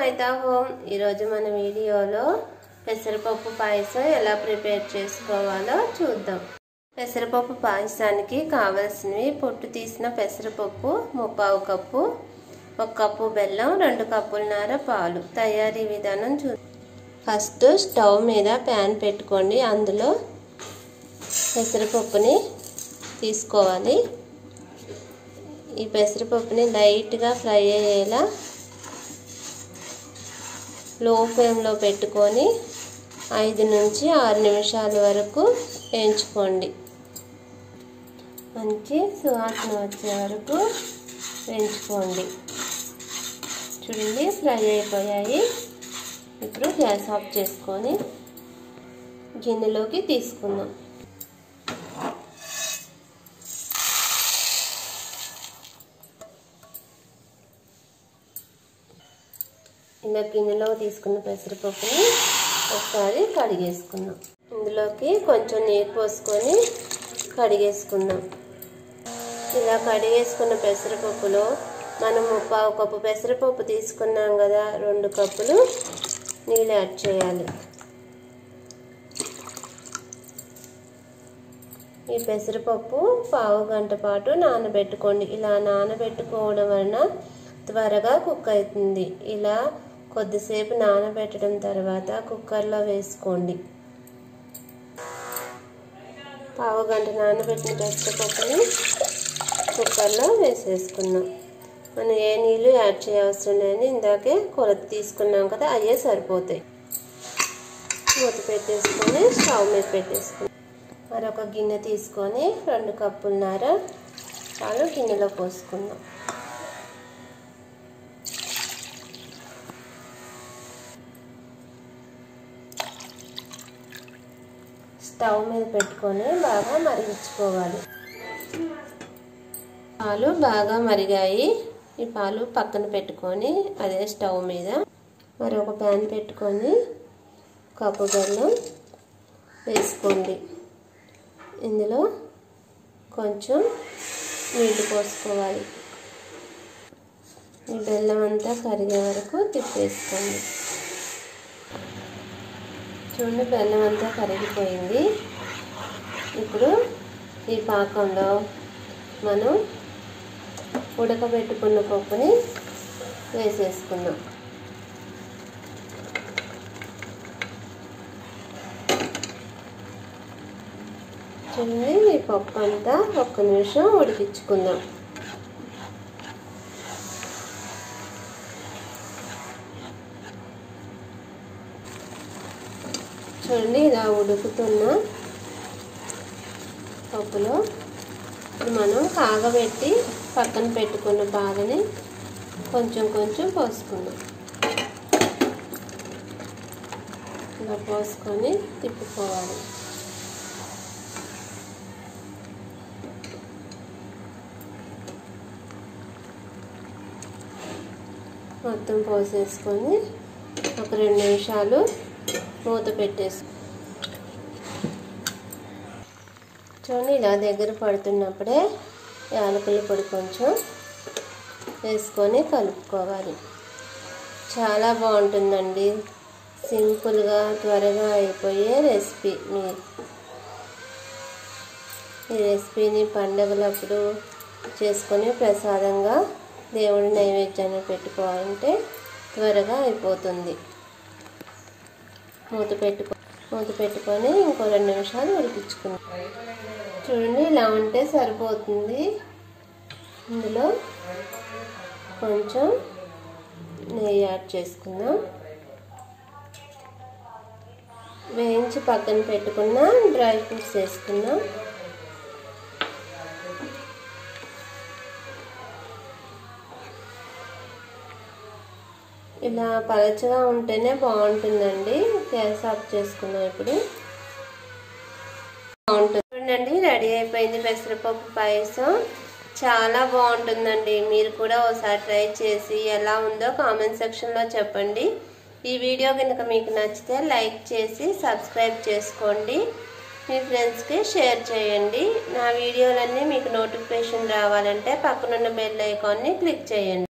నైతా home ఈరోజు మన వీడియోలో పెసరపప్పు పాయసం ఎలా ప్రిపేర్ చేసుకోవాలో చూద్దాం పెసరపప్పు పాయసానికి కావలసినవి పొట్టు తీసిన పెసరపప్పు ముప్పావు కప్పు ఒక కప్పు బెల్లం రెండు కప్పులన్నర పాలు తయారీ విధానం చూ ఫస్ట్ స్టవ్ మీద ప్యాన్ పెట్టుకోండి అందులో పెసరపప్పుని తీసుకోవాలి ఈ పెసరపప్పుని లైట్గా ఫ్రై అయ్యేలా లో ఫ్లేమ్లో పెట్టుకొని ఐదు నుంచి ఆరు నిమిషాల వరకు వేయించుకోండి మంచి సువాసన వచ్చే వరకు వేయించుకోండి చూడండి ఫ్రై అయిపోయాయి ఇప్పుడు గ్యాస్ ఆఫ్ చేసుకొని గిన్నెలోకి తీసుకుందాం ఇలా గిన్నెలో తీసుకున్న పెసరపప్పుని ఒకసారి కడిగేసుకుందాం ఇందులోకి కొంచెం నీరు పోసుకొని కడిగేసుకుందాం ఇలా కడిగేసుకున్న పెసరపప్పులో మనం పావు కప్పు పెసరపప్పు తీసుకున్నాం కదా రెండు కప్పులు నీళ్ళు యాడ్ చేయాలి ఈ పెసరపప్పు పావు గంట పాటు నానబెట్టుకోండి ఇలా నానబెట్టుకోవడం వలన త్వరగా కుక్ అవుతుంది ఇలా కొద్దిసేపు నానబెట్టడం తర్వాత కుక్కర్లో వేసుకోండి పావు గంట నానబెట్టిన పెసరపప్పుని కుక్కర్లో వేసేసుకున్నాం మనం ఏ నీళ్ళు యాడ్ చేయవసరం లేని ఇందాకే కొలత తీసుకున్నాం కదా అయ్యే సరిపోతాయి మూత పెట్టేసుకొని స్టవ్ మీద పెట్టేసుకున్నాం మరొక గిన్నె తీసుకొని రెండు కప్పులున్నర పాలు గిన్నెలో పోసుకుందాం స్టవ్ మీద పెట్టుకొని బాగా మరిగించుకోవాలి పాలు బాగా మరిగాయి ఈ పాలు పక్కన పెట్టుకొని అదే స్టవ్ మీద మరొక ప్యాన్ పెట్టుకొని కప్పు బెల్లం వేసుకోండి ఇందులో కొంచెం నీళ్ళు పోసుకోవాలి ఈ బెల్లం అంతా కరిగే వరకు తిప్పేసుకోండి చూడండి బెల్లం అంతా కరిగిపోయింది ఇప్పుడు ఈ పాకంలో మనం ఉడకబెట్టుకున్న పప్పుని వేసేసుకుందాం చూడండి ఈ పప్పు అంతా ఒక్క నిమిషం ఉడికించుకుందాం చూడండి ఇలా ఉడుకుతున్న పప్పులో ఇప్పుడు మనం కాగబెట్టి పక్కన పెట్టుకున్న పాలని కొంచెం కొంచెం పోసుకుందాం ఇలా పోసుకొని తిప్పుకోవాలి మొత్తం పోసేసుకొని ఒక రెండు నిమిషాలు మూత పెట్టేసు చూడండి ఇలా దగ్గర పడుతున్నప్పుడే యాలకుల పొడి కొంచెం వేసుకొని కలుపుకోవాలి చాలా బాగుంటుందండి సింపుల్గా త్వరగా అయిపోయే రెసిపీ మీ ఈ రెసిపీని పండగలప్పుడు చేసుకొని ప్రసాదంగా దేవుడి నైవేద్యాన్ని పెట్టుకోవాలంటే త్వరగా అయిపోతుంది మూత పెట్టుకో మూత పెట్టుకొని ఇంకో రెండు నిమిషాలు ఉడికించుకుందాం చూడండి ఇలా ఉంటే సరిపోతుంది ఇందులో కొంచెం నెయ్యి యాడ్ చేసుకుందాం వేయించి పక్కన పెట్టుకున్న డ్రై ఫ్రూట్స్ వేసుకుందాం ఇలా పలచగా ఉంటేనే బాగుంటుందండి గ్యాస్ ఆఫ్ చేసుకుందాం ఇప్పుడు బాగుంటుంది చూడండి రెడీ అయిపోయింది పెసరపప్పు పాయసం చాలా బాగుంటుందండి మీరు కూడా ఒకసారి ట్రై చేసి ఎలా ఉందో కామెంట్ సెక్షన్లో చెప్పండి ఈ వీడియో కనుక మీకు నచ్చితే లైక్ చేసి సబ్స్క్రైబ్ చేసుకోండి మీ ఫ్రెండ్స్కి షేర్ చేయండి నా వీడియోలన్నీ మీకు నోటిఫికేషన్ రావాలంటే పక్కనున్న బెల్ ఐకాన్ని క్లిక్ చేయండి